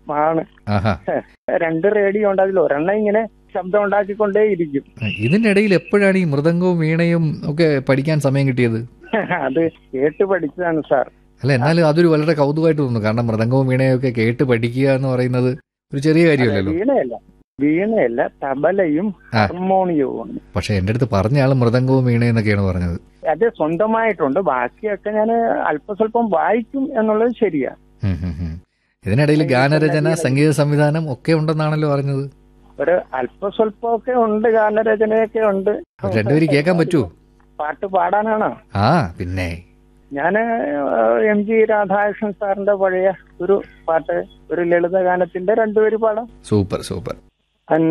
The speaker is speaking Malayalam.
ആണ് ആഹാ രണ്ട് റേഡിയോ ഉണ്ട് അതിൽ ഒരെണ്ണം ഇങ്ങനെ ശബ്ദം ഉണ്ടാക്കിക്കൊണ്ടേയിരിക്കും ഇതിനിടയിൽ എപ്പോഴാണ് ഈ മൃദംഗവും വീണയും ഒക്കെ പഠിക്കാൻ സമയം കിട്ടിയത് അത് കേട്ട് പഠിച്ചതാണ് സാർ അല്ല എന്നാലും അതൊരു വളരെ കൗതുകമായിട്ട് തോന്നുന്നു കാരണം മൃദംഗവും വീണയും ഒക്കെ കേട്ട് പഠിക്കുക എന്ന് പറയുന്നത് ഒരു ചെറിയ കാര്യമല്ലല്ലോ വീണയല്ല വീണയല്ല തബലയും ആ. ഹാർമോണിയവും പക്ഷെ എന്റെ അടുത്ത് പറഞ്ഞ ആള് മൃദംഗവും വീണയും എന്നൊക്കെയാണ് പറഞ്ഞത് അത് സ്വന്തമായിട്ടുണ്ട് ബാക്കിയൊക്കെ ഞാൻ അല്പസ്വല്പം വായിക്കും എന്നുള്ളത് ശരിയാ ഉം, ഉം, ഉം. ഇതിനിടയിൽ ഗാനരചന സംഗീത സംവിധാനം ഒക്കെ ഉണ്ടെന്നാണല്ലോ പറഞ്ഞത് ഒരു അല്പസ്വല്പമൊക്കെ ഉണ്ട് ഗാനരചനയൊക്കെ ഉണ്ട് രണ്ടുപേരും കേൾക്കാൻ പറ്റുമോ പാട്ട് പാടാനാണോ ആ പിന്നെ ഞാൻ എം ജി രാധാകൃഷ്ണൻ സാറിന്റെ പഴയ ഒരു പാട്ട് ഒരു ലളിതഗാനത്തിന്റെ രണ്ടുപേര് പാടാം സൂപ്പർ സൂപ്പർ